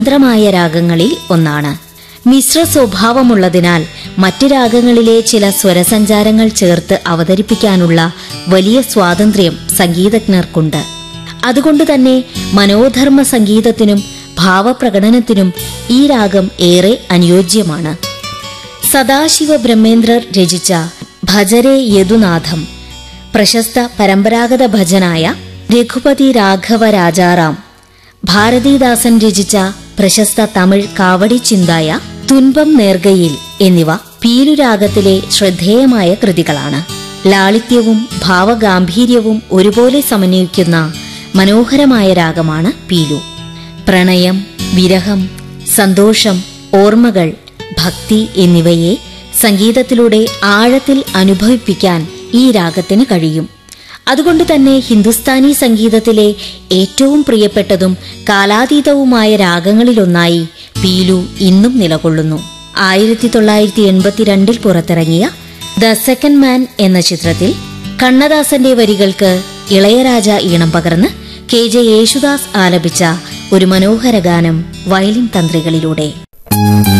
സ്വതന്ത്രമായ രാഗങ്ങളിൽ ഒന്നാണ് മിശ്ര സ്വഭാവമുള്ളതിനാൽ മറ്റ് രാഗങ്ങളിലെ ചില സ്വരസഞ്ചാരങ്ങൾ ചേർത്ത് അവതരിപ്പിക്കാനുള്ള വലിയ സ്വാതന്ത്ര്യം സംഗീതജ്ഞർക്കുണ്ട് അതുകൊണ്ട് തന്നെ മനോധർമ്മ സംഗീതത്തിനും ഭാവപ്രകടനത്തിനും ഈ രാഗം ഏറെ അനുയോജ്യമാണ് സദാശിവ ബ്രഹ്മേന്ദ്രർ രചിച്ച ഭജരേ യദുനാഥം പ്രശസ്ത പരമ്പരാഗത ഭജനായ രഘുപതി രാഘവ രാജാറാം ഭാരതീദാസൻ രചിച്ച പ്രശസ്ത തമിഴ് കാവടി ചിന്തായ തുൻപം നേർഗയിൽ എന്നിവ പീലുരാഗത്തിലെ ശ്രദ്ധേയമായ കൃതികളാണ് ലാളിത്യവും ഭാവഗാംഭീര്യവും ഒരുപോലെ സമന്വയിക്കുന്ന മനോഹരമായ രാഗമാണ് പീലു പ്രണയം വിരഹം സന്തോഷം ഓർമ്മകൾ ഭക്തി എന്നിവയെ സംഗീതത്തിലൂടെ ആഴത്തിൽ അനുഭവിപ്പിക്കാൻ ഈ രാഗത്തിന് കഴിയും അതുകൊണ്ട് തന്നെ ഹിന്ദുസ്ഥാനി സംഗീതത്തിലെ ഏറ്റവും പ്രിയപ്പെട്ടതും കാലാതീതവുമായ രാഗങ്ങളിലൊന്നായി പീലു ഇന്നും നിലകൊള്ളുന്നു ആയിരത്തി തൊള്ളായിരത്തി എൺപത്തിരണ്ടിൽ പുറത്തിറങ്ങിയ ദ സെക്കൻഡ് മാൻ എന്ന ചിത്രത്തിൽ കണ്ണദാസന്റെ വരികൾക്ക് ഇളയരാജ ഈണം പകർന്ന് കെ ജെ യേശുദാസ് ആലപിച്ച ഒരു മനോഹര ഗാനം വയലിൻ തന്ത്രികളിലൂടെ